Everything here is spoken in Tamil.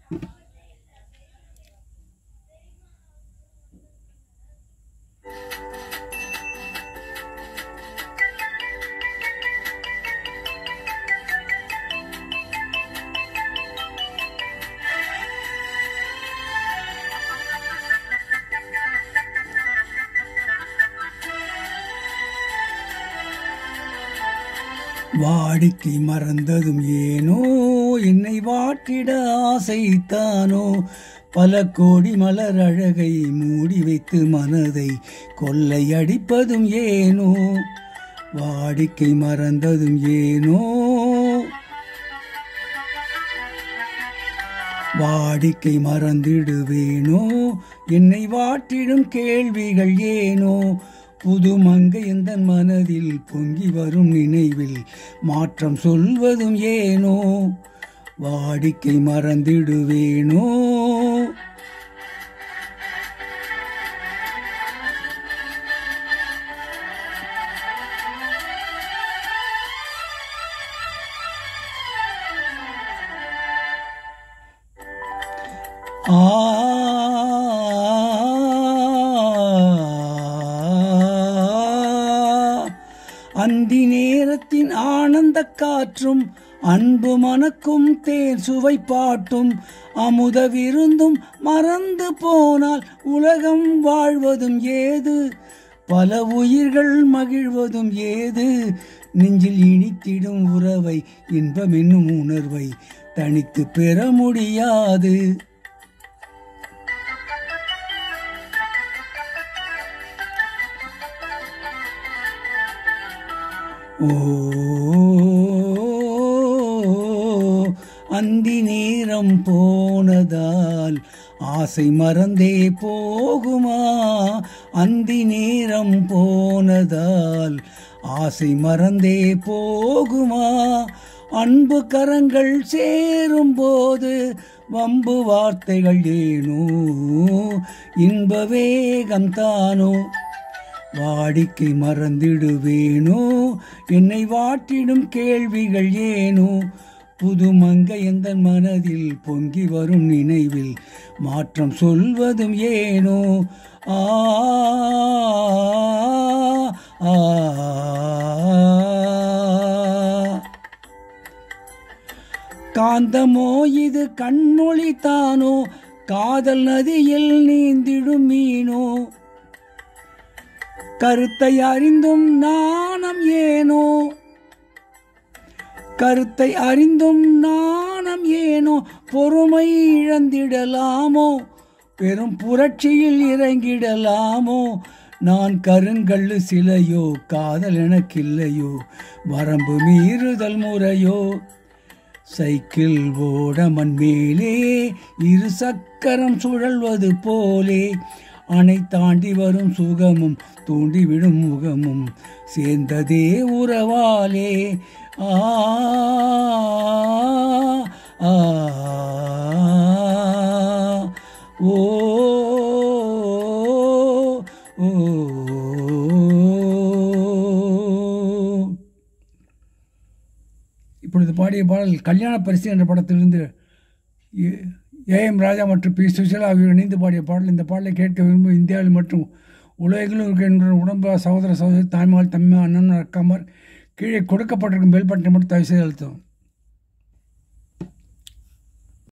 வாடிக்கை மறந்ததும் ஏனோ என்னை வாட்டிட ஆசைத்தானோ பல கோடி மலர் அழகை மூடி வைத்து மனதை கொள்ளையடிப்பதும் ஏனோ வாடிக்கை மறந்ததும் ஏனோ வாடிக்கை மறந்திடுவேனோ என்னை வாட்டிடும் கேள்விகள் ஏனோ புது மங்கை எந்த மனதில் பொங்கி வரும் நினைவில் மாற்றம் சொல்வதும் ஏனோ வாடிக்கை மறந்திடுவேனோ ஆ அந்தி நேரத்தின் ஆனந்த காற்றும் அன்பு மணக்கும் தேன் சுவை பாட்டும் அமுத விருந்தும் மறந்து போனால் உலகம் வாழ்வதும் ஏது பல உயிர்கள் மகிழ்வதும் ஏது நெஞ்சில் இனித்திடும் உறவை இன்பம் என்னும் உணர்வை தனித்து பெற முடியாது ஓ அந்தி நேரம் போனதால் ஆசை மறந்தே போகுமா அந்தி நேரம் போனதால் ஆசை மறந்தே போகுமா அன்பு கரங்கள் சேரும் போது வம்பு வார்த்தைகள் ஏனோ இன்ப வேகம் தானோ வாடிக்கை மறந்திடுவேனோ என்னை வாட்டிடும் கேள்விகள் ஏனோ புது மங்கை எந்த மனதில் பொங்கி வரும் நினைவில் மாற்றம் சொல்வதும் ஏனோ ஆ ஆ, காந்தமோ இது கண்மொழி தானோ காதல் நதியில் நீந்திடும் மீனோ கருத்தை அறிந்தும் நாணம் ஏனோ கருத்தை அறிந்தும் நாணம் ஏனோ பொறுமை இழந்திடலாமோ பெரும் புரட்சியில் இறங்கிடலாமோ நான் கருங்கல்லு சிலையோ காதல் எனக்கில்லையோ வரம்பு மீறுதல் முறையோ சைக்கிள் ஓட மண் மேலே இரு சக்கரம் சுழல்வது போலே அணை தாண்டி வரும் சுகமும் தூண்டிவிடும் முகமும் சேர்ந்ததே உறவாலே ஆ ஆ, ஓ ஓ இப்பொழுது பாடிய பாடல் கல்யாண பரிசு என்ற படத்திலிருந்து ஏ எம் ராஜா மற்றும் பி சுஷீலா ஆகியோர் இணைந்து பாடிய பாடல் இந்த பாடலை கேட்க விரும்பும் இந்தியாவில் மற்றும் உலகிலும் இருக்கின்ற உடம்பு சகோதர சகோதரி தாய்மாள் தம்மை அண்ணன் அக்காமர் கீழே கொடுக்கப்பட்டிருக்கும் பெல் பட்டனை மட்டும் தயவு செய்து அழுத்தவும்